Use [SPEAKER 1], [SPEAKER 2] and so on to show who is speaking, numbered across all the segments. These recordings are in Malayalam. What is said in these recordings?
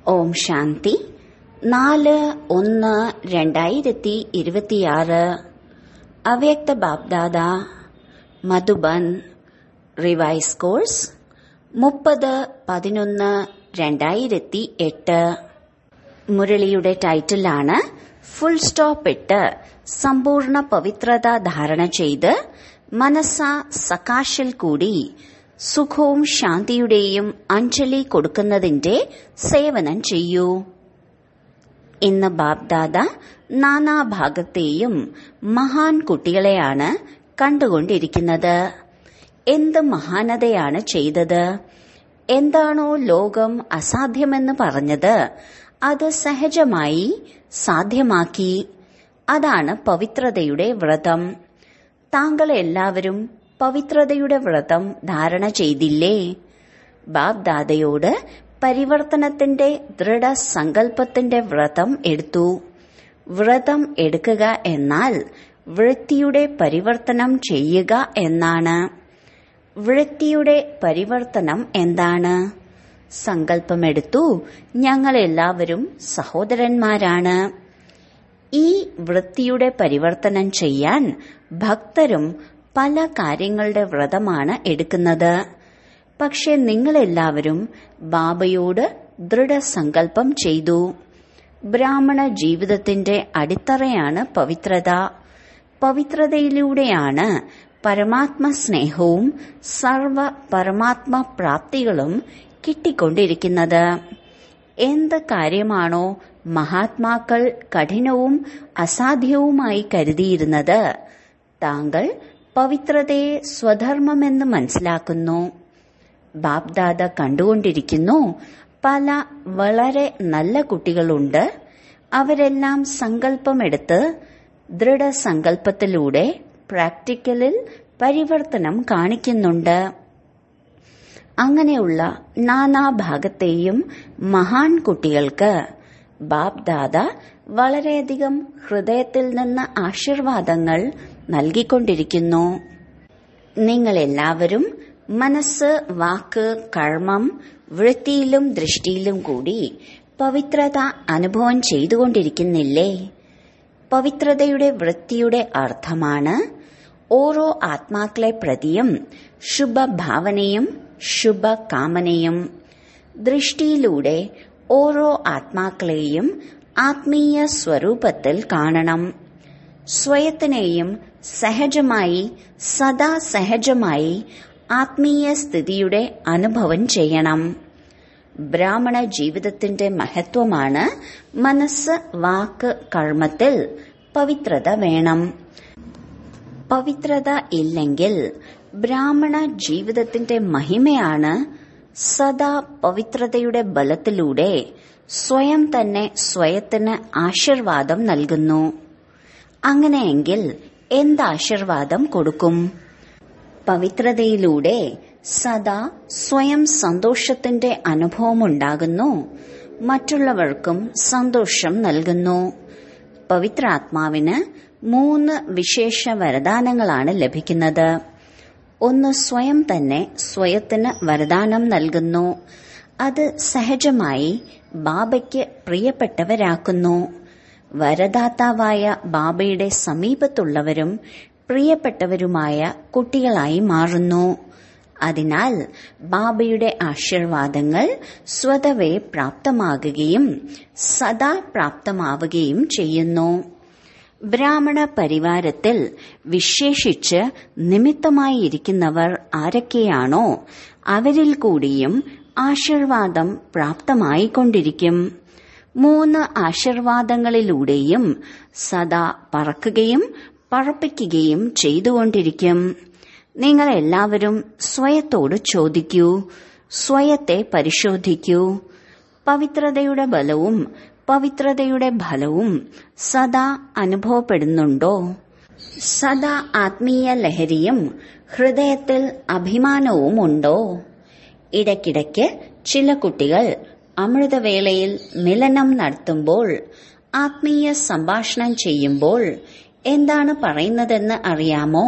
[SPEAKER 1] ഓം ശാന്തി നാല് ഒന്ന് രണ്ടായിരത്തി ഇരുപത്തിയാറ് അവ്യക്ത ബാബ്ദാദ മധുബൻ റിവൈസ് കോഴ്സ് മുപ്പത് പതിനൊന്ന് രണ്ടായിരത്തി എട്ട് മുരളിയുടെ ടൈറ്റിലാണ് ഫുൾ സ്റ്റോപ്പ് ഇട്ട് സമ്പൂർണ്ണ പവിത്രത ധാരണ ചെയ്ത് മനസ്സ സകാശിൽ കൂടി സുഖവും ശാന്തിയുടെയും അഞ്ജലി കൊടുക്കുന്നതിന്റെ സേവനം ചെയ്യൂ ഇന്ന് ബാബ്ദാദ നാനാഭാഗത്തെയും മഹാൻ കുട്ടികളെയാണ് കണ്ടുകൊണ്ടിരിക്കുന്നത് എന്ത് മഹാനതയാണ് ചെയ്തത് എന്താണോ ലോകം അസാധ്യമെന്ന് പറഞ്ഞത് അത് സഹജമായി സാധ്യമാക്കി അതാണ് പവിത്രതയുടെ വ്രതം താങ്കൾ എല്ലാവരും പവിത്രതയുടെ വ്രതം ധാരണ ചെയ്തില്ലേ ബാബ്ദാദയോട് പരിവർത്തനത്തിന്റെ ദൃഢസങ്കല്പത്തിന്റെ വ്രതം എടുത്തു വ്രതം എടുക്കുക എന്നാൽ വൃത്തിയുടെ പരിവർത്തനം ചെയ്യുക എന്നാണ് വൃത്തിയുടെ പരിവർത്തനം എന്താണ് സങ്കല്പമെടുത്തു ഞങ്ങൾ എല്ലാവരും സഹോദരന്മാരാണ് ഈ വൃത്തിയുടെ പരിവർത്തനം ചെയ്യാൻ ഭക്തരും പല കാര്യങ്ങളുടെ വ്രതമാണ് എടുക്കുന്നത് പക്ഷെ നിങ്ങളെല്ലാവരും ബാബയോട് ദൃഢസങ്കല്പം ചെയ്തു ബ്രാഹ്മണ ജീവിതത്തിന്റെ അടിത്തറയാണ് പവിത്രത പവിത്രതയിലൂടെയാണ് പരമാത്മ സ്നേഹവും സർവ പരമാത്മ പ്രാപ്തികളും കിട്ടിക്കൊണ്ടിരിക്കുന്നത് എന്ത് കാര്യമാണോ മഹാത്മാക്കൾ കഠിനവും അസാധ്യവുമായി കരുതിയിരുന്നത് താങ്കൾ പവിത്രതയെ സ്വധർമ്മമെന്ന് മനസ്സിലാക്കുന്നു ബാബ്ദാദ കണ്ടുകൊണ്ടിരിക്കുന്നു പല വളരെ നല്ല കുട്ടികളുണ്ട് അവരെല്ലാം സങ്കല്പമെടുത്ത് ദൃഢസങ്കല്പത്തിലൂടെ പ്രാക്ടിക്കലിൽ പരിവർത്തനം കാണിക്കുന്നുണ്ട് അങ്ങനെയുള്ള നാനാഭാഗത്തെയും മഹാൻ കുട്ടികൾക്ക് ബാബ്ദാദ വളരെയധികം ഹൃദയത്തിൽ നിന്ന് ആശീർവാദങ്ങൾ നൽകിക്കൊണ്ടിരിക്കുന്നു നിങ്ങളെല്ലാവരും മനസ്സ് വാക്ക് കർമ്മം വൃത്തിയിലും ദൃഷ്ടിയിലും കൂടി പവിത്രത അനുഭവം ചെയ്തുകൊണ്ടിരിക്കുന്നില്ലേ പവിത്രതയുടെ വൃത്തിയുടെ അർത്ഥമാണ് ഓരോ ആത്മാക്കളെ പ്രതിയും ശുഭഭാവനയും ശുഭകാമനയും ദൃഷ്ടിയിലൂടെ ഓരോ ആത്മാക്കളെയും ആത്മീയ സ്വരൂപത്തിൽ കാണണം സ്വയത്തിനെയും സഹജമായി സദാ സഹജമായി ആത്മീയ സ്ഥിതിയുടെ അനുഭവം ചെയ്യണം ബ്രാഹ്മണ ജീവിതത്തിന്റെ മഹത്വമാണ് മനസ്സ് വാക്ക് കർമ്മത്തിൽ പവിത്രത വേണം പവിത്രത ഇല്ലെങ്കിൽ ബ്രാഹ്മണ ജീവിതത്തിന്റെ മഹിമയാണ് സദാ പവിത്രതയുടെ ബലത്തിലൂടെ സ്വയം തന്നെ സ്വയത്തിന് ആശീർവാദം നൽകുന്നു അങ്ങനെയെങ്കിൽ എന്ത് ആശീർവാദം കൊടുക്കും പവിത്രതയിലൂടെ സദാ സ്വയം സന്തോഷത്തിന്റെ അനുഭവമുണ്ടാകുന്നു മറ്റുള്ളവർക്കും സന്തോഷം നൽകുന്നു പവിത്രാത്മാവിന് മൂന്ന് വിശേഷ വരദാനങ്ങളാണ് ലഭിക്കുന്നത് ഒന്ന് സ്വയം തന്നെ സ്വയത്തിന് വരദാനം നൽകുന്നു അത് സഹജമായി ബാബയ്ക്ക് പ്രിയപ്പെട്ടവരാക്കുന്നു വരദാതാവായ ബാബയുടെ സമീപത്തുള്ളവരും പ്രിയപ്പെട്ടവരുമായ കുട്ടികളായി മാറുന്നു അതിനാൽ ബാബയുടെ ആശീർവാദങ്ങൾ സ്വതവേ പ്രാപ്തമാകുകയും സദാ പ്രാപ്തമാവുകയും ചെയ്യുന്നു ബ്രാഹ്മണ പരിവാരത്തിൽ വിശേഷിച്ച് നിമിത്തമായിരിക്കുന്നവർ ആരൊക്കെയാണോ അവരിൽ കൂടിയും ആശീർവാദം പ്രാപ്തമായിക്കൊണ്ടിരിക്കും മൂന്ന് ആശീർവാദങ്ങളിലൂടെയും സദാ പറക്കുകയും പറപ്പിക്കുകയും ചെയ്തുകൊണ്ടിരിക്കും നിങ്ങൾ എല്ലാവരും സ്വയത്തോട് ചോദിക്കൂ സ്വയത്തെ പരിശോധിക്കൂ പവിത്രതയുടെ ബലവും പവിത്രതയുടെ ഫലവും സദാ അനുഭവപ്പെടുന്നുണ്ടോ സദാ ആത്മീയ ലഹരിയും ഹൃദയത്തിൽ അഭിമാനവും ഉണ്ടോ ഇടയ്ക്കിടയ്ക്ക് ചില കുട്ടികൾ അമൃതവേളയിൽ മിലനം നടത്തുമ്പോൾ ആത്മീയ സംഭാഷണം ചെയ്യുമ്പോൾ എന്താണ് പറയുന്നതെന്ന് അറിയാമോ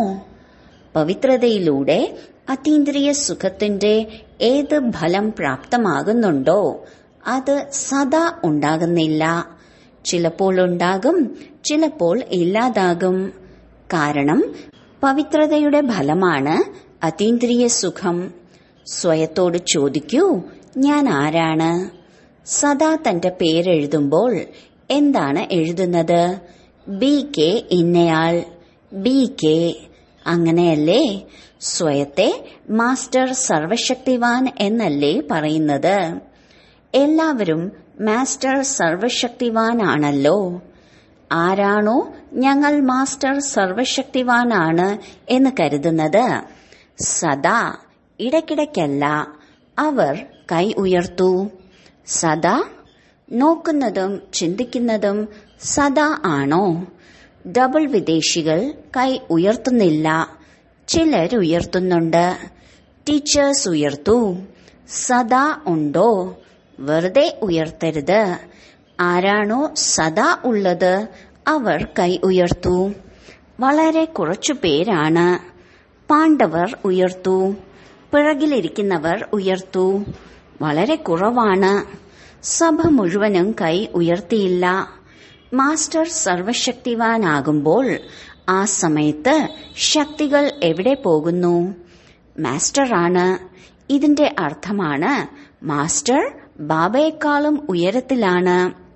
[SPEAKER 1] പവിത്രതയിലൂടെ അതീന്ദ്രിയ സുഖത്തിന്റെ ഏത് ഫലം പ്രാപ്തമാകുന്നുണ്ടോ അത് സദാ ഉണ്ടാകുന്നില്ല ചിലപ്പോൾ ഉണ്ടാകും ചിലപ്പോൾ ഇല്ലാതാകും കാരണം പവിത്രതയുടെ ഫലമാണ് അതീന്ദ്രിയ സുഖം സ്വയത്തോട് ചോദിക്കൂ ഞാൻ ആരാണ് സദാ തന്റെ പേരെഴുതുമ്പോൾ എന്താണ് എഴുതുന്നത് ബി കെ ഇന്നയാൾ ബി കെ അങ്ങനെയല്ലേ സ്വയത്തെ മാസ്റ്റർ സർവശക്തിവാൻ എന്നല്ലേ പറയുന്നത് എല്ലാവരും മാസ്റ്റർ സർവശക്തിവാൻ ആണല്ലോ ആരാണോ ഞങ്ങൾ മാസ്റ്റർ സർവശക്തിവാനാണ് എന്ന് കരുതുന്നത് സദാ ഇടയ്ക്കിടയ്ക്കല്ല അവർ കൈ ഉയർത്തു സദാ നോക്കുന്നതും ചിന്തിക്കുന്നതും സദാ ആണോ ഡബിൾ വിദേശികൾ കൈ ഉയർത്തുന്നില്ല ചിലർ ഉയർത്തുന്നുണ്ട് ടീച്ചേഴ്സ് ഉയർത്തു സദാ ഉണ്ടോ വെറുതെ ഉയർത്തരുത് ആരാണോ സദാ ഉള്ളത് അവർ കൈ ഉയർത്തു വളരെ കുറച്ചു പേരാണ് പാണ്ഡവർ ഉയർത്തു പിറകിലിരിക്കുന്നവർ ഉയർത്തു വളരെ കുറവാണ് സഭ മുഴുവനും കൈ ഉയർത്തിയില്ല മാസ്റ്റർ സർവശക്തിവാനാകുമ്പോൾ ആ സമയത്ത് ശക്തികൾ എവിടെ പോകുന്നു മാസ്റ്ററാണ് ഇതിന്റെ അർത്ഥമാണ് മാസ്റ്റർ ബാബയെക്കാളും ഉയരത്തിലാണ്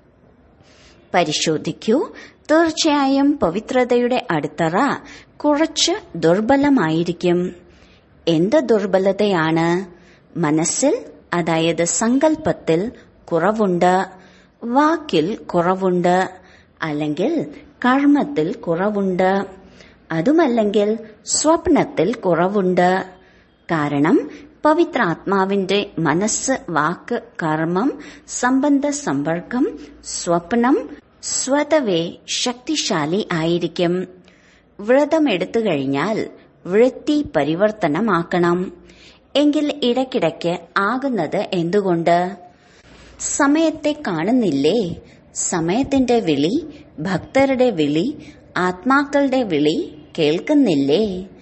[SPEAKER 1] പരിശോധിക്കൂ തീർച്ചയായും പവിത്രതയുടെ അടിത്തറ കുറച്ച് ദുർബലമായിരിക്കും എന്ത് ദുർബലതയാണ് മനസ്സിൽ അതായത് സങ്കല്പത്തിൽ കുറവുണ്ട് വാക്കിൽ കുറവുണ്ട് അല്ലെങ്കിൽ കർമ്മത്തിൽ കുറവുണ്ട് അതുമല്ലെങ്കിൽ സ്വപ്നത്തിൽ കുറവുണ്ട് കാരണം പവിത്രാത്മാവിന്റെ മനസ്സ് വാക്ക് കർമ്മം സംബന്ധ സമ്പർക്കം സ്വപ്നം സ്വതവേ ശക്തിശാലി ആയിരിക്കും വ്രതം എടുത്തു കഴിഞ്ഞാൽ വൃത്തി പരിവർത്തനമാക്കണം എങ്കിൽ ഇടയ്ക്കിടയ്ക്ക് ആകുന്നത് എന്തുകൊണ്ട് സമയത്തെ കാണുന്നില്ലേ സമയത്തിന്റെ വിളി ഭക്തരുടെ വിളി ആത്മാക്കളുടെ വിളി കേൾക്കുന്നില്ലേ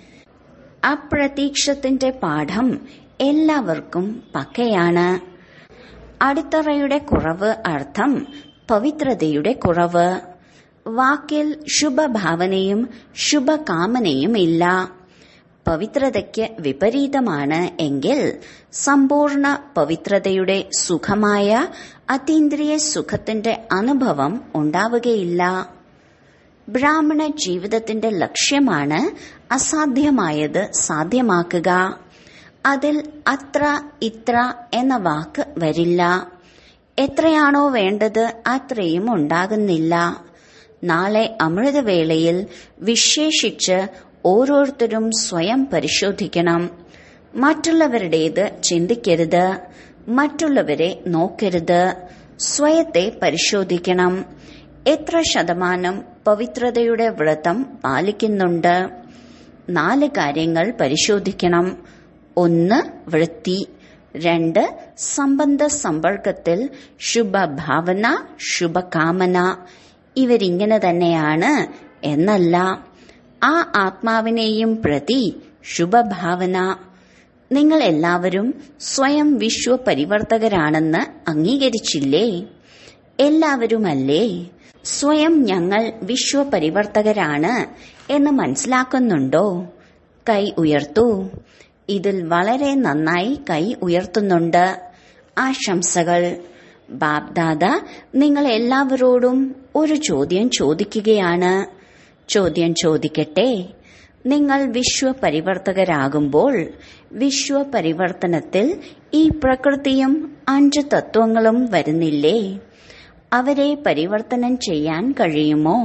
[SPEAKER 1] അപ്രതീക്ഷത്തിന്റെ പാഠം എല്ലാവർക്കും പക്കയാണ് അടിത്തറയുടെ കുറവ് അർത്ഥം പവിത്രതയുടെ കുറവ് വാക്കിൽ ശുഭഭാവനയും ശുഭകാമനയും ഇല്ല പവിത്രതയ്ക്ക് വിപരീതമാണ് എങ്കിൽ സമ്പൂർണ്ണ പവിത്രതയുടെ സുഖമായ അതീന്ദ്രിയ സുഖത്തിന്റെ അനുഭവം ഉണ്ടാവുകയില്ല ബ്രാഹ്മണ ജീവിതത്തിന്റെ ലക്ഷ്യമാണ് അസാധ്യമായത് സാധ്യമാക്കുക അതിൽ അത്ര ഇത്ര എന്ന വാക്ക് വരില്ല എത്രയാണോ വേണ്ടത് അത്രയും ഉണ്ടാകുന്നില്ല നാളെ അമൃതവേളയിൽ വിശേഷിച്ച് ഓരോരുത്തരും സ്വയം പരിശോധിക്കണം മറ്റുള്ളവരുടേത് ചിന്തിക്കരുത് മറ്റുള്ളവരെ നോക്കരുത് സ്വയത്തെ പരിശോധിക്കണം എത്ര ശതമാനം പവിത്രതയുടെ വ്രതം പാലിക്കുന്നുണ്ട് നാല് കാര്യങ്ങൾ പരിശോധിക്കണം ഒന്ന് വൃത്തി രണ്ട് സംബന്ധ സമ്പർക്കത്തിൽ ശുഭഭാവന ശുഭകാമന ഇവരിങ്ങനെ തന്നെയാണ് എന്നല്ല ആ ആത്മാവിനെയും പ്രതി ശുഭഭാവന നിങ്ങൾ എല്ലാവരും സ്വയം വിശ്വപരിവർത്തകരാണെന്ന് അംഗീകരിച്ചില്ലേ എല്ലാവരുമല്ലേ സ്വയം ഞങ്ങൾ വിശ്വപരിവർത്തകരാണ് എന്ന് മനസ്സിലാക്കുന്നുണ്ടോ കൈ ഉയർത്തൂ ഇതിൽ വളരെ നന്നായി കൈ ഉയർത്തുന്നുണ്ട് ആശംസകൾ ബാബ്ദാദ നിങ്ങൾ എല്ലാവരോടും ഒരു ചോദ്യം ചോദിക്കുകയാണ് ചോദ്യം ചോദിക്കട്ടെ നിങ്ങൾ വിശ്വപരിവർത്തകരാകുമ്പോൾ വിശ്വപരിവർത്തനത്തിൽ ഈ പ്രകൃതിയും അഞ്ച് തത്വങ്ങളും വരുന്നില്ലേ അവരെ പരിവർത്തനം ചെയ്യാൻ കഴിയുമോ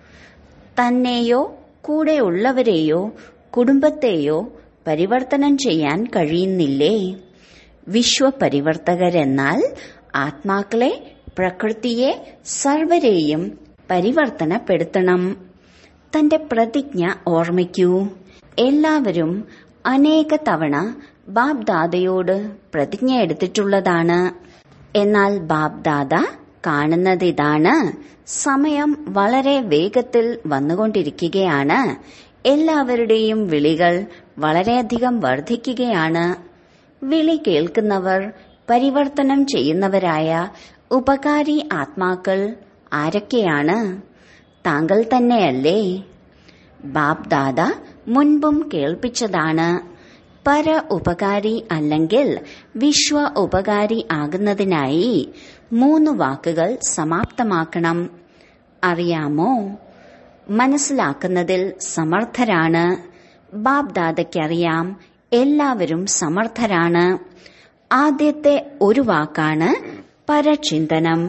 [SPEAKER 1] തന്നെയോ കൂടെയുള്ളവരെയോ കുടുംബത്തെയോ പരിവർത്തനം ചെയ്യാൻ കഴിയുന്നില്ലേ വിശ്വപരിവർത്തകരെന്നാൽ ആത്മാക്കളെ പ്രകൃതിയെ സർവരെയും പരിവർത്തനപ്പെടുത്തണം തന്റെ പ്രതിജ്ഞ ഓർമ്മിക്കൂ എല്ലാവരും അനേക തവണ ബാബ് ദാദയോട് പ്രതിജ്ഞ എടുത്തിട്ടുള്ളതാണ് എന്നാൽ ബാബ് ദാദ കാണുന്നത് ഇതാണ് സമയം വളരെ വേഗത്തിൽ വന്നുകൊണ്ടിരിക്കുകയാണ് എല്ലാവരുടെയും വിളികൾ വളരെയധികം വർദ്ധിക്കുകയാണ് വിളി കേൾക്കുന്നവർ പരിവർത്തനം ചെയ്യുന്നവരായ ഉപകാരി ആത്മാക്കൾ ആരൊക്കെയാണ് താങ്കൾ തന്നെയല്ലേ ബാബ് ദാദ മുൻപും കേൾപ്പിച്ചതാണ് പര ഉപകാരി അല്ലെങ്കിൽ വിശ്വ ഉപകാരി ആകുന്നതിനായി മൂന്ന് വാക്കുകൾ സമാപ്തമാക്കണം അറിയാമോ മനസ്സിലാക്കുന്നതിൽ സമർത്ഥരാണ് ബാബ് ദാദയ്ക്കറിയാം എല്ലാവരും സമർത്ഥരാണ് ആദ്യത്തെ ഒരു വാക്കാണ് പരചിന്തനം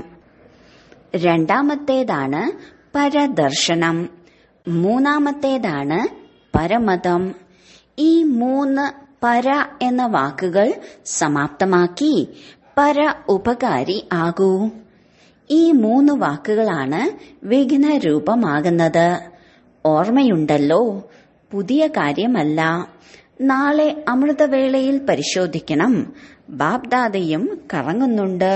[SPEAKER 1] രണ്ടാമത്തേതാണ് പരദർശനം മൂന്നാമത്തേതാണ് പരമതം ഈ മൂന്ന് പര എന്ന വാക്കുകൾ സമാപ്തമാക്കി പര ഉപകാരി ആകൂ ഈ മൂന്ന് വാക്കുകളാണ് വിഘ്ന രൂപമാകുന്നത് ഓർമ്മയുണ്ടല്ലോ പുതിയ കാര്യമല്ല നാളെ അമൃതവേളയിൽ പരിശോധിക്കണം ബാബ്ദാദയും കറങ്ങുന്നുണ്ട്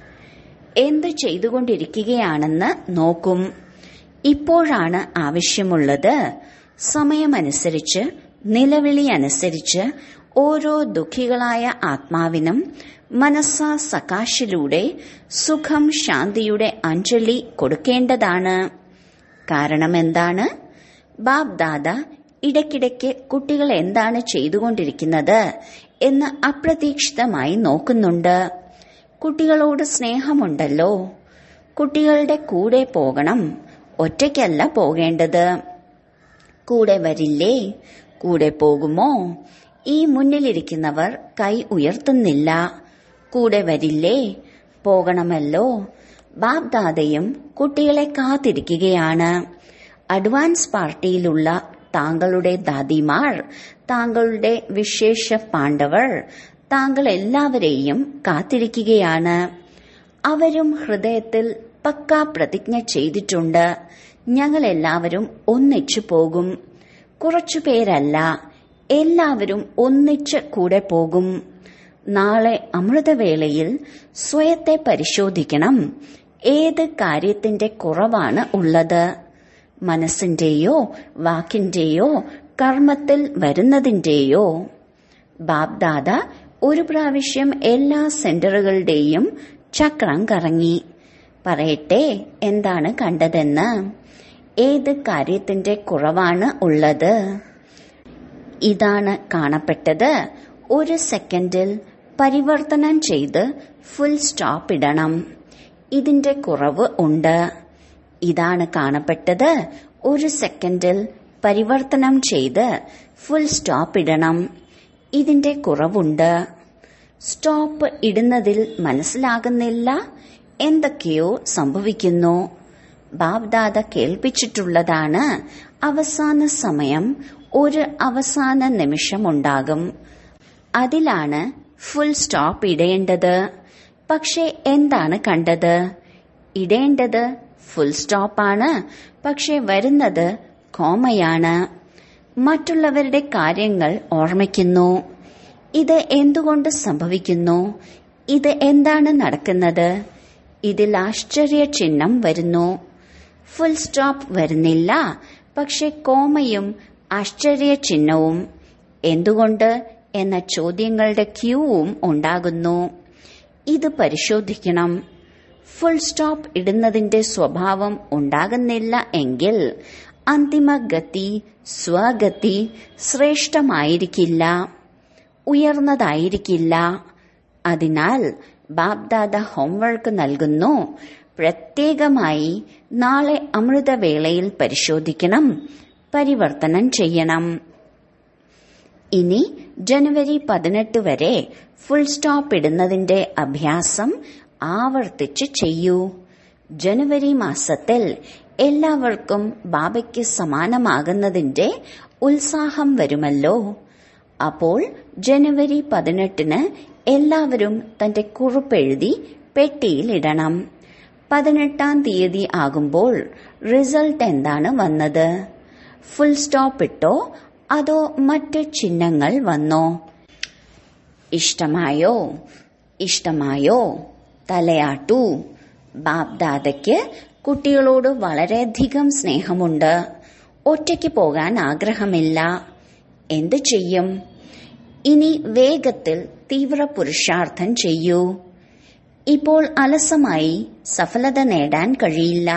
[SPEAKER 1] എന്ത് ചെയ്തുകൊണ്ടിരിക്കുകയാണെന്ന് നോക്കും ഇപ്പോഴാണ് ആവശ്യമുള്ളത് സമയമനുസരിച്ച് നിലവിളി അനുസരിച്ച് ഓരോ ദുഃഖികളായ ആത്മാവിനും മനസ്സാ സകാശിലൂടെ സുഖം ശാന്തിയുടെ അഞ്ജലി കൊടുക്കേണ്ടതാണ് കാരണം എന്താണ് ബാബ് ദാദ ഇടയ്ക്കിടയ്ക്ക് കുട്ടികൾ എന്താണ് ചെയ്തുകൊണ്ടിരിക്കുന്നത് എന്ന് അപ്രതീക്ഷിതമായി നോക്കുന്നുണ്ട് കുട്ടികളോട് സ്നേഹമുണ്ടല്ലോ കുട്ടികളുടെ കൂടെ പോകണം ഒറ്റയ്ക്കല്ല പോകേണ്ടത് കൂടെ വരില്ലേ കൂടെ പോകുമോ ഈ മുന്നിലിരിക്കുന്നവർ കൈ ഉയർത്തുന്നില്ല കൂടെ വരില്ലേ പോകണമല്ലോ ബാബ് ദാദയും കുട്ടികളെ കാത്തിരിക്കുകയാണ് അഡ്വാൻസ് പാർട്ടിയിലുള്ള താങ്കളുടെ ദാദിമാർ താങ്കളുടെ വിശേഷ പാണ്ഡവർ താങ്കൾ എല്ലാവരെയും കാത്തിരിക്കുകയാണ് അവരും ഹൃദയത്തിൽ പക്കാ പ്രതിജ്ഞ ചെയ്തിട്ടുണ്ട് ഞങ്ങൾ എല്ലാവരും ഒന്നിച്ചു പോകും കുറച്ചു പേരല്ല എല്ലാവരും ഒന്നിച്ച് കൂടെ പോകും നാളെ അമൃതവേളയിൽ സ്വയത്തെ പരിശോധിക്കണം ഏത് കാര്യത്തിന്റെ കുറവാണ് ഉള്ളത് മനസ്സിന്റെയോ വാക്കിന്റെയോ കർമ്മത്തിൽ വരുന്നതിന്റെയോ ബാബ്ദാദ ഒരു പ്രാവശ്യം എല്ലാ സെന്ററുകളുടെയും ചക്രം കറങ്ങി പറയട്ടെ എന്താണ് കണ്ടതെന്ന് ഏത് കാര്യത്തിന്റെ കുറവാണ് ഉള്ളത് ഇതാണ് കാണപ്പെട്ടത് ഒരു സെക്കൻഡിൽ പരിവർത്തനം ചെയ്ത് ഫുൾ സ്റ്റോപ്പ് ഇടണം ഇതിന്റെ കുറവ് ഉണ്ട് ഇതാണ് കാണപ്പെട്ടത് ഒരു സെക്കൻഡിൽ പരിവർത്തനം ചെയ്ത് ഫുൾ സ്റ്റോപ്പ് ഇടണം ഇതിന്റെ കുറവുണ്ട് സ്റ്റോപ്പ് ഇടുന്നതിൽ മനസ്സിലാകുന്നില്ല എന്തൊക്കെയോ സംഭവിക്കുന്നു ബാബ്ദാദ കേൾപ്പിച്ചിട്ടുള്ളതാണ് അവസാന സമയം ഒരു അവസാന നിമിഷമുണ്ടാകും അതിലാണ് ഫുൾ സ്റ്റോപ്പ് ഇടേണ്ടത് പക്ഷെ എന്താണ് കണ്ടത് ഇടേണ്ടത് ഫുൾ സ്റ്റോപ്പാണ് പക്ഷെ വരുന്നത് കോമയാണ് മറ്റുള്ളവരുടെ കാര്യങ്ങൾ ഓർമ്മിക്കുന്നു ഇത് എന്തുകൊണ്ട് സംഭവിക്കുന്നു ഇത് എന്താണ് നടക്കുന്നത് ഇതിൽ ആശ്ചര്യ ചിഹ്നം വരുന്നു ഫുൾ സ്റ്റോപ്പ് വരുന്നില്ല പക്ഷെ കോമയും ആശ്ചര്യ ചിഹ്നവും എന്തുകൊണ്ട് എന്ന ചോദ്യങ്ങളുടെ ക്യൂവും ഉണ്ടാകുന്നു ഇത് പരിശോധിക്കണം ഫുൾ സ്റ്റോപ്പ് ഇടുന്നതിന്റെ സ്വഭാവം ഉണ്ടാകുന്നില്ല എങ്കിൽ അന്തിമഗതി സ്വഗതി ശ്രേഷ്ഠമായിരിക്കില്ല ഉയർന്നതായിരിക്കില്ല അതിനാൽ ബാബ്ദാദ ഹോംവർക്ക് നൽകുന്നു പ്രത്യേകമായി നാളെ അമൃതവേളയിൽ പരിശോധിക്കണം പരിവർത്തനം ചെയ്യണം ഇനി ജനുവരി പതിനെട്ട് വരെ ഫുൾ സ്റ്റോപ്പ് ഇടുന്നതിന്റെ അഭ്യാസം ആവർത്തിച്ച് ചെയ്യൂ ജനുവരി മാസത്തിൽ എല്ലാവർക്കും ബാബയ്ക്ക് സമാനമാകുന്നതിന്റെ ഉത്സാഹം വരുമല്ലോ അപ്പോൾ ജനുവരി പതിനെട്ടിന് എല്ലാവരും തന്റെ കുറിപ്പെഴുതി പെട്ടിയിലിടണം പതിനെട്ടാം തീയതി ആകുമ്പോൾ റിസൾട്ട് എന്താണ് വന്നത് ഫുൾ സ്റ്റോപ്പ് ഇട്ടോ അതോ മറ്റ് ചിഹ്നങ്ങൾ വന്നോ ഇഷ്ടമായോ ഇഷ്ടമായോ തലയാട്ടു ബാബ്ദാദയ്ക്ക് കുട്ടികളോട് വളരെയധികം സ്നേഹമുണ്ട് ഒറ്റയ്ക്ക് പോകാൻ ആഗ്രഹമില്ല എന്തു ചെയ്യും ഇനി വേഗത്തിൽ തീവ്ര പുരുഷാർത്ഥം ചെയ്യൂ ഇപ്പോൾ അലസമായി സഫലത നേടാൻ കഴിയില്ല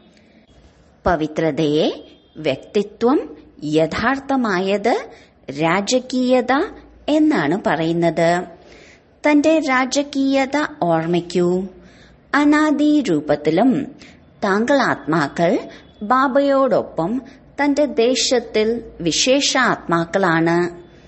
[SPEAKER 1] പവിത്രതയെ വ്യക്തിത്വം യഥാർത്ഥമായത് രാജകീയത എന്നാണ് പറയുന്നത് തന്റെ രാജകീയത ഓർമ്മിക്കൂ അനാദി രൂപത്തിലും താങ്കൾ ആത്മാക്കൾ ബാബയോടൊപ്പം തന്റെ ദേശത്തിൽ വിശേഷ ആത്മാക്കളാണ്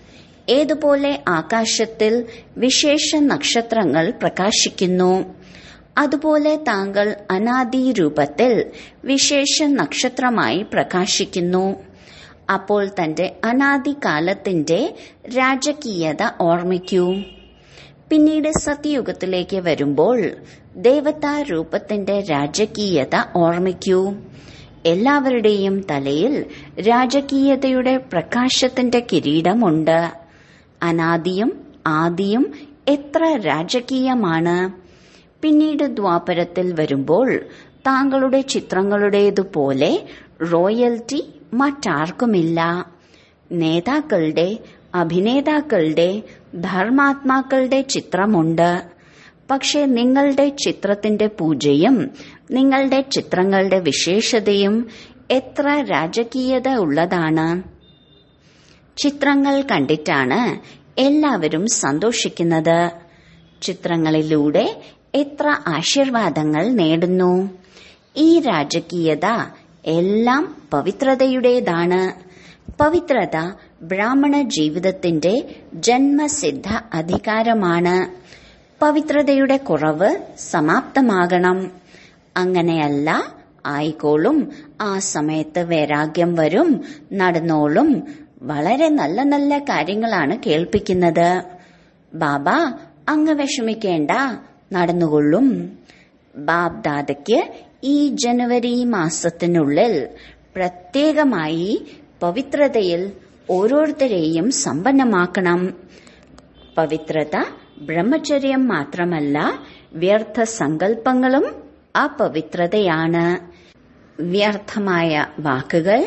[SPEAKER 1] ഏതുപോലെ ആകാശത്തിൽ വിശേഷ നക്ഷത്രങ്ങൾ പ്രകാശിക്കുന്നു അതുപോലെ താങ്കൾ അനാദി രൂപത്തിൽ വിശേഷ നക്ഷത്രമായി പ്രകാശിക്കുന്നു അപ്പോൾ തന്റെ അനാദി കാലത്തിന്റെ രാജകീയത ഓർമ്മിക്കൂ പിന്നീട് സത്യയുഗത്തിലേക്ക് വരുമ്പോൾ ദേവതാ രൂപത്തിന്റെ രാജകീയത ഓർമ്മിക്കൂ എല്ലാവരുടെയും തലയിൽ രാജകീയതയുടെ പ്രകാശത്തിന്റെ കിരീടമുണ്ട് അനാദിയും ആദിയും എത്ര രാജകീയമാണ് പിന്നീട് ദ്വാപരത്തിൽ വരുമ്പോൾ താങ്കളുടെ ചിത്രങ്ങളുടേതുപോലെ റോയൽറ്റി മറ്റാർക്കുമില്ല നേതാക്കളുടെ അഭിനേതാക്കളുടെ ധർമാത്മാക്കളുടെ ചിത്രമുണ്ട് പക്ഷെ നിങ്ങളുടെ ചിത്രത്തിന്റെ പൂജയും നിങ്ങളുടെ ചിത്രങ്ങളുടെ വിശേഷതയും എത്ര രാജകീയത ഉള്ളതാണ് ചിത്രങ്ങൾ കണ്ടിട്ടാണ് എല്ലാവരും സന്തോഷിക്കുന്നത് ചിത്രങ്ങളിലൂടെ എത്ര ആശീർവാദങ്ങൾ നേടുന്നു ഈ രാജകീയത എല്ലാം പവിത്രതയുടേതാണ് പവിത്രത ബ്രാഹ്മണ ജീവിതത്തിന്റെ ജന്മസിദ്ധ അധികാരമാണ് പവിത്രതയുടെ കുറവ് സമാപ്തമാകണം അങ്ങനെയല്ല ആയിക്കോളും ആ സമയത്ത് വൈരാഗ്യം വരും നടന്നോളും വളരെ നല്ല നല്ല കാര്യങ്ങളാണ് കേൾപ്പിക്കുന്നത് ബാബ അങ്ങ് വിഷമിക്കേണ്ട നടന്നുകൊള്ളും ബാബ് ദാദയ്ക്ക് ഈ ജനുവരി മാസത്തിനുള്ളിൽ പ്രത്യേകമായി പവിത്രതയിൽ ഓരോരുത്തരെയും സമ്പന്നമാക്കണം പവിത്രത ബ്രഹ്മചര്യം മാത്രമല്ല വ്യർത്ഥ സങ്കല്പങ്ങളും അപവിത്രതയാണ് വ്യർത്ഥമായ വാക്കുകൾ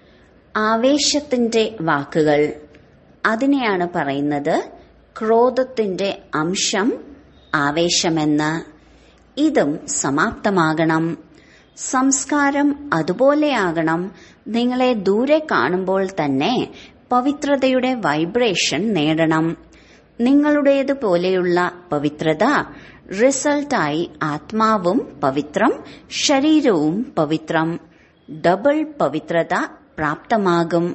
[SPEAKER 1] ആവേശത്തിന്റെ വാക്കുകൾ അതിനെയാണ് പറയുന്നത് ക്രോധത്തിന്റെ അംശം ആവേശമെന്ന് ഇതും സമാപ്തമാകണം സംസ്കാരം അതുപോലെയാകണം നിങ്ങളെ ദൂരെ കാണുമ്പോൾ തന്നെ പവിത്രതയുടെ വൈബ്രേഷൻ നേടണം നിങ്ങളുടേതുപോലെയുള്ള പവിത്രത റിസൾട്ടായി ആത്മാവും പവിത്രം ശരീരവും പവിത്രം ഡബിൾ പവിത്രത പ്രാപ്തമാകും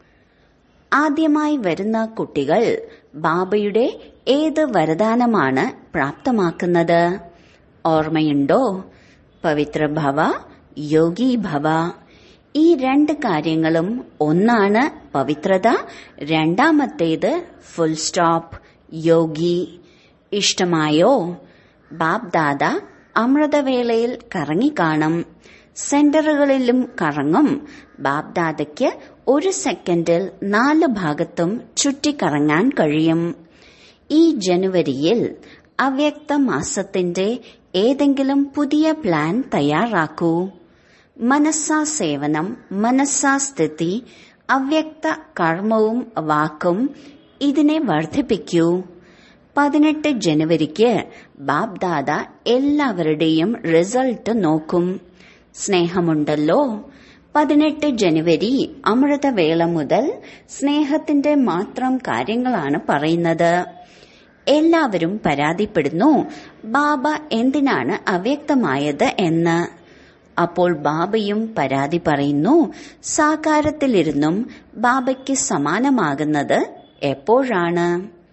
[SPEAKER 1] ആദ്യമായി വരുന്ന കുട്ടികൾ ബാബയുടെ ഏത് വരദാനമാണ് പ്രാപ്തമാക്കുന്നത് ഓർമ്മയുണ്ടോ പവിത്ര ഭവ യോഗി ഭവ ഈ രണ്ട് കാര്യങ്ങളും ഒന്നാണ് പവിത്രത രണ്ടാമത്തേത് ഫുൾ സ്റ്റോപ്പ് യോഗി ഇഷ്ടമായോ ബാബ് ദാദ അമൃതവേളയിൽ കറങ്ങിക്കാണും സെന്ററുകളിലും കറങ്ങും ബാബ് ദാദയ്ക്ക് ഒരു സെക്കൻഡിൽ നാല് ഭാഗത്തും ചുറ്റിക്കറങ്ങാൻ കഴിയും ഈ ജനുവരിയിൽ അവ്യക്ത മാസത്തിന്റെ ഏതെങ്കിലും പുതിയ പ്ലാൻ തയ്യാറാക്കൂ മനസ്സാ സേവനം മനസ്സാ സ്ഥിതി അവ്യക്ത കർമ്മവും വാക്കും ഇതിനെ വർദ്ധിപ്പിക്കൂ പതിനെട്ട് ജനുവരിക്ക് ബാബ് ദാദ എല്ലാവരുടെയും റിസൾട്ട് നോക്കും സ്നേഹമുണ്ടല്ലോ പതിനെട്ട് ജനുവരി അമൃതവേള മുതൽ സ്നേഹത്തിന്റെ മാത്രം കാര്യങ്ങളാണ് പറയുന്നത് എല്ലാവരും പരാതിപ്പെടുന്നു ബാബ എന്തിനാണ് അവ്യക്തമായത് എന്ന് അപ്പോൾ ബാബയും പരാതി പറയുന്നു സാകാരത്തിലിരുന്നും ബാബയ്ക്ക് സമാനമാകുന്നത് എപ്പോഴാണ്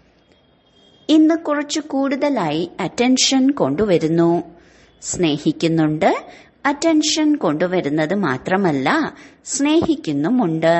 [SPEAKER 1] ഇന്ന് കുറച്ചു കൂടുതലായി അറ്റൻഷൻ കൊണ്ടുവരുന്നു സ്നേഹിക്കുന്നുണ്ട് അറ്റൻഷൻ കൊണ്ടുവരുന്നത് മാത്രമല്ല സ്നേഹിക്കുന്നുമുണ്ട്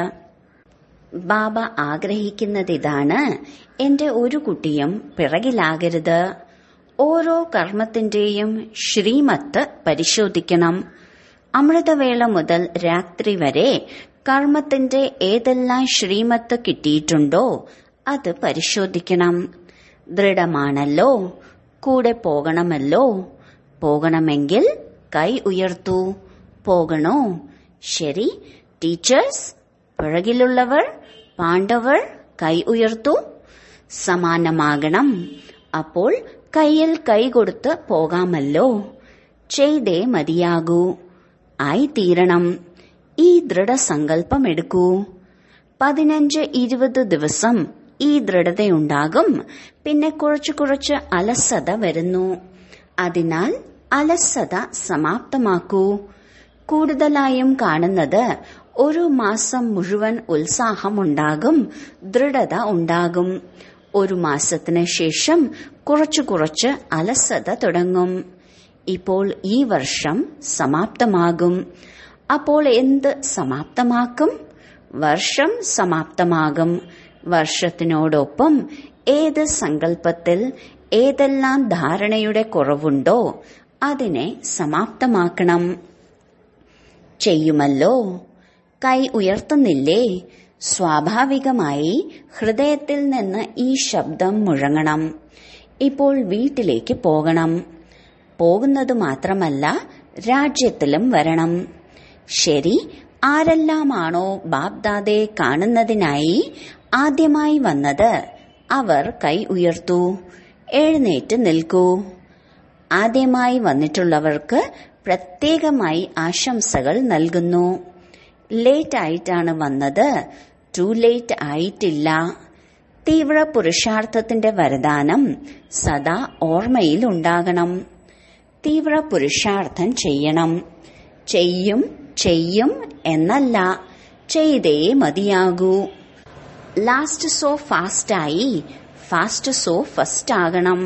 [SPEAKER 1] ബാബ ആഗ്രഹിക്കുന്നത് ഇതാണ് എന്റെ ഒരു കുട്ടിയും പിറകിലാകരുത് ഓരോ കർമ്മത്തിന്റെയും ശ്രീമത്ത് പരിശോധിക്കണം അമൃതവേള മുതൽ രാത്രി വരെ കർമ്മത്തിന്റെ ഏതെല്ലാം ശ്രീമത്ത് കിട്ടിയിട്ടുണ്ടോ അത് പരിശോധിക്കണം ദൃഢമാണല്ലോ കൂടെ പോകണമല്ലോ പോകണമെങ്കിൽ കൈ ഉയർത്തൂ പോകണോ ശരി ടീച്ചേഴ്സ് പിറകിലുള്ളവർ പാണ്ഡവർ കൈ ഉയർത്തൂ സമാനമാകണം അപ്പോൾ കയ്യിൽ കൈകൊടുത്ത് പോകാമല്ലോ ചെയ്തേ മതിയാകൂ ആയിത്തീരണം ഈ ദൃഢസങ്കല്പം എടുക്കൂ പതിനഞ്ച് ഇരുപത് ദിവസം ഈ ദൃഢതയുണ്ടാകും പിന്നെ കുറച്ചു കുറച്ച് അലസത വരുന്നു അതിനാൽ അലസത സമാപ്തമാക്കൂ കൂടുതലായും കാണുന്നത് ഒരു മാസം മുഴുവൻ ഉത്സാഹമുണ്ടാകും ദൃഢത ഉണ്ടാകും ഒരു മാസത്തിന് ശേഷം കുറച്ചു കുറച്ച് അലസത തുടങ്ങും ഇപ്പോൾ ഈ വർഷം സമാപ്തമാകും അപ്പോൾ എന്ത് സമാപ്തമാക്കും വർഷം സമാപ്തമാകും വർഷത്തിനോടൊപ്പം ഏത് സങ്കല്പത്തിൽ ഏതെല്ലാം ധാരണയുടെ കുറവുണ്ടോ അതിനെ സമാപ്തമാക്കണം ചെയ്യുമല്ലോ കൈ ഉയർത്തുന്നില്ലേ സ്വാഭാവികമായി ഹൃദയത്തിൽ നിന്ന് ഈ ശബ്ദം മുഴങ്ങണം ഇപ്പോൾ വീട്ടിലേക്ക് പോകണം പോകുന്നത് മാത്രമല്ല രാജ്യത്തിലും വരണം ശരി ആരെല്ലാമാണോ ബാബ്ദാദെ കാണുന്നതിനായി ആദ്യമായി വന്നത് അവർ കൈ ഉയർത്തൂ എഴുന്നേറ്റ് നിൽക്കൂ ആദ്യമായി വന്നിട്ടുള്ളവർക്ക് പ്രത്യേകമായി ആശംസകൾ നൽകുന്നു ലേറ്റ് ആയിട്ടാണ് വന്നത് ടു ലേറ്റ് ആയിട്ടില്ല തീവ്ര പുരുഷാർത്ഥത്തിന്റെ വരദാനം സദാ ഓർമ്മയിൽ ഉണ്ടാകണം തീവ്ര പുരുഷാർത്ഥം ചെയ്യണം ചെയ്യും ചെയ്യും എന്നല്ല ചെയ്തേ മതിയാകൂ ലാസ്റ്റ് സോ ഫാസ്റ്റായി ഫാസ്റ്റ് സോ ഫസ്റ്റ് ആകണം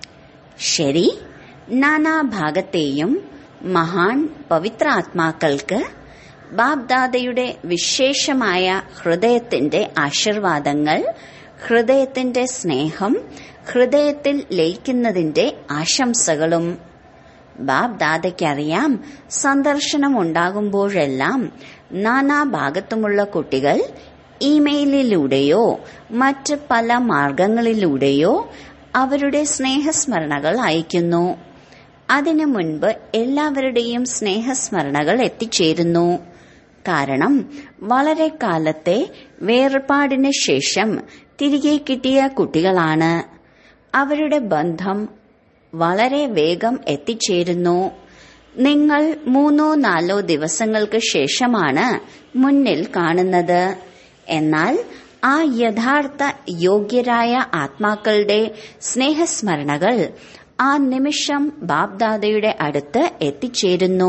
[SPEAKER 1] ശരി നാനാഭാഗത്തെയും മഹാൻ പവിത്രാത്മാക്കൾക്ക് ബാബ്ദാദയുടെ വിശേഷമായ ഹൃദയത്തിന്റെ ആശീർവാദങ്ങൾ ഹൃദയത്തിന്റെ സ്നേഹം ഹൃദയത്തിൽ ലയിക്കുന്നതിന്റെ ആശംസകളും ബാബ്ദാദയ്ക്കറിയാം സന്ദർശനം ഉണ്ടാകുമ്പോഴെല്ലാം നാനാഭാഗത്തുമുള്ള കുട്ടികൾ ഇമെയിലിലൂടെയോ മറ്റ് പല മാർഗങ്ങളിലൂടെയോ അവരുടെ സ്നേഹസ്മരണകൾ അയക്കുന്നു അതിനു മുൻപ് എല്ലാവരുടെയും സ്നേഹസ്മരണകൾ എത്തിച്ചേരുന്നു കാരണം വളരെ കാലത്തെ വേർപാടിന് ശേഷം തിരികെ കിട്ടിയ കുട്ടികളാണ് അവരുടെ ബന്ധം വളരെ വേഗം എത്തിച്ചേരുന്നു നിങ്ങൾ മൂന്നോ നാലോ ദിവസങ്ങൾക്ക് ശേഷമാണ് മുന്നിൽ കാണുന്നത് എന്നാൽ ആ യഥാർത്ഥ യോഗ്യരായ ആത്മാക്കളുടെ സ്നേഹസ്മരണകൾ ആ നിമിഷം ബാബ്ദാദയുടെ അടുത്ത് എത്തിച്ചേരുന്നു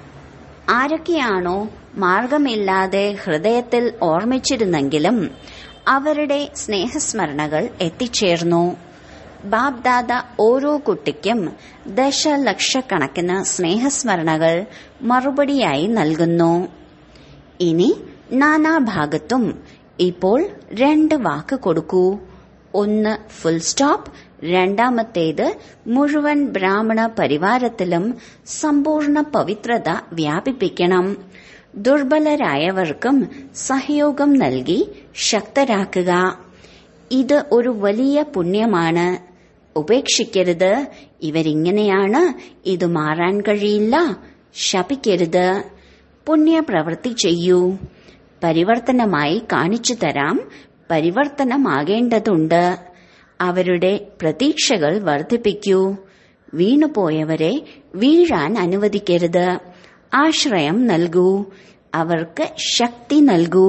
[SPEAKER 1] ആരൊക്കെയാണോ മാർഗമില്ലാതെ ഹൃദയത്തിൽ ഓർമ്മിച്ചിരുന്നെങ്കിലും അവരുടെ സ്നേഹസ്മരണകൾ എത്തിച്ചേർന്നു ബാബ്ദാദ ഓരോ കുട്ടിക്കും ദശലക്ഷക്കണക്കിന് സ്നേഹസ്മരണകൾ മറുപടിയായി നൽകുന്നു ഇനി നാനാഭാഗത്തും ഇപ്പോൾ രണ്ട് വാക്ക് കൊടുക്കൂ ഒന്ന് ഫുൾ സ്റ്റോപ്പ് രണ്ടാമത്തേത് മുഴുവൻ ബ്രാഹ്മണ പരിവാരത്തിലും സമ്പൂർണ്ണ പവിത്രത വ്യാപിപ്പിക്കണം ദുർബലരായവർക്കും സഹയോഗം നൽകി ശക്തരാക്കുക ഇത് ഒരു വലിയ പുണ്യമാണ് ഉപേക്ഷിക്കരുത് ഇവരിങ്ങനെയാണ് ഇത് മാറാൻ കഴിയില്ല ശപിക്കരുത് പുണ്യപ്രവൃത്തി ചെയ്യൂ പരിവർത്തനമായി കാണിച്ചു തരാം പരിവർത്തനമാകേണ്ടതുണ്ട് അവരുടെ പ്രതീക്ഷകൾ വർദ്ധിപ്പിക്കൂ വീണുപോയവരെ വീഴാൻ അനുവദിക്കരുത് ആശ്രയം നൽകൂ അവർക്ക് ശക്തി നൽകൂ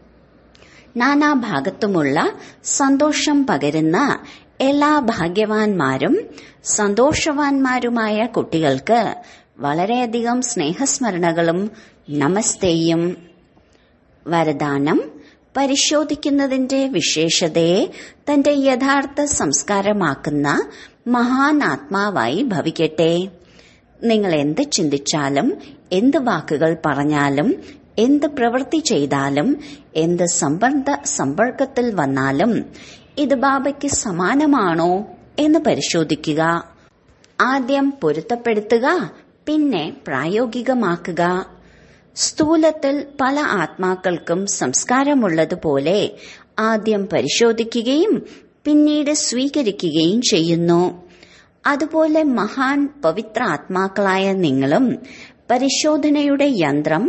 [SPEAKER 1] നാനാഭാഗത്തുമുള്ള സന്തോഷം പകരുന്ന എല്ലാ ഭാഗ്യവാന്മാരും സന്തോഷവാന്മാരുമായ കുട്ടികൾക്ക് വളരെയധികം സ്നേഹസ്മരണകളും നമസ്തേയും വരദാനം പരിശോധിക്കുന്നതിന്റെ വിശേഷതയെ തന്റെ യഥാർത്ഥ സംസ്കാരമാക്കുന്ന മഹാൻ ആത്മാവായി ഭവിക്കട്ടെ നിങ്ങൾ എന്ത് ചിന്തിച്ചാലും എന്ത് വാക്കുകൾ പറഞ്ഞാലും എന്ത് പ്രവൃത്തി ചെയ്താലും എന്ത് സമ്പർദ്ദ സമ്പർക്കത്തിൽ വന്നാലും ഇത് ബാബയ്ക്ക് സമാനമാണോ എന്ന് പരിശോധിക്കുക ആദ്യം പൊരുത്തപ്പെടുത്തുക പിന്നെ പ്രായോഗികമാക്കുക സ്ഥൂലത്തിൽ പല ആത്മാക്കൾക്കും സംസ്കാരമുള്ളതുപോലെ ആദ്യം പരിശോധിക്കുകയും പിന്നീട് സ്വീകരിക്കുകയും ചെയ്യുന്നു അതുപോലെ മഹാൻ പവിത്ര ആത്മാക്കളായ നിങ്ങളും പരിശോധനയുടെ യന്ത്രം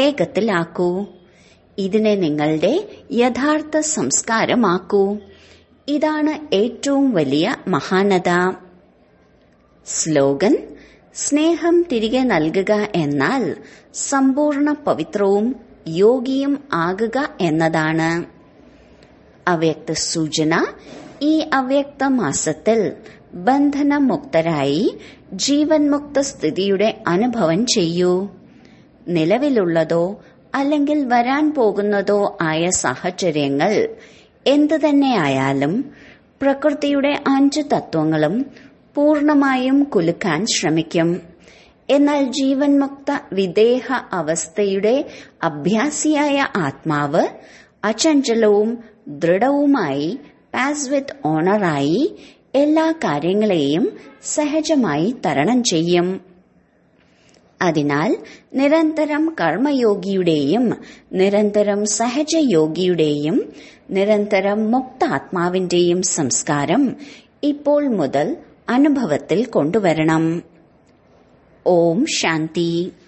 [SPEAKER 1] വേഗത്തിലാക്കൂ ഇതിനെ നിങ്ങളുടെ യഥാർത്ഥ സംസ്കാരമാക്കൂ ഇതാണ് ഏറ്റവും വലിയ മഹാനത സ്ലോഗൻ സ്നേഹം തിരികെ നൽകുക എന്നാൽ സമ്പൂർണ്ണ പവിത്രവും യോഗിയും ആകുക എന്നതാണ് അവ്യക്ത സൂചന ഈ അവ്യക്ത മാസത്തിൽ ബന്ധനമുക്തരായി ജീവൻ മുക്ത സ്ഥിതിയുടെ അനുഭവം ചെയ്യൂ നിലവിലുള്ളതോ അല്ലെങ്കിൽ വരാൻ പോകുന്നതോ ആയ സാഹചര്യങ്ങൾ എന്തു തന്നെയായാലും പ്രകൃതിയുടെ അഞ്ച് തത്വങ്ങളും പൂർണമായും കുലുക്കാൻ ശ്രമിക്കും എന്നാൽ ജീവൻ മുക്ത വിദേഹ അവസ്ഥയുടെ അഭ്യാസിയായ ആത്മാവ് അചഞ്ചലവും ദൃഢവുമായി പാസ് വിത്ത് ഓണറായി എല്ലാ കാര്യങ്ങളെയും സഹജമായി തരണം ചെയ്യും അതിനാൽ നിരന്തരം കർമ്മയോഗിയുടെയും നിരന്തരം സഹജയോഗിയുടെയും നിരന്തരം മുക്താത്മാവിന്റെയും സംസ്കാരം ഇപ്പോൾ മുതൽ അനുഭവത്തിൽ കൊണ്ടുവരണം ഓം ശാന്തി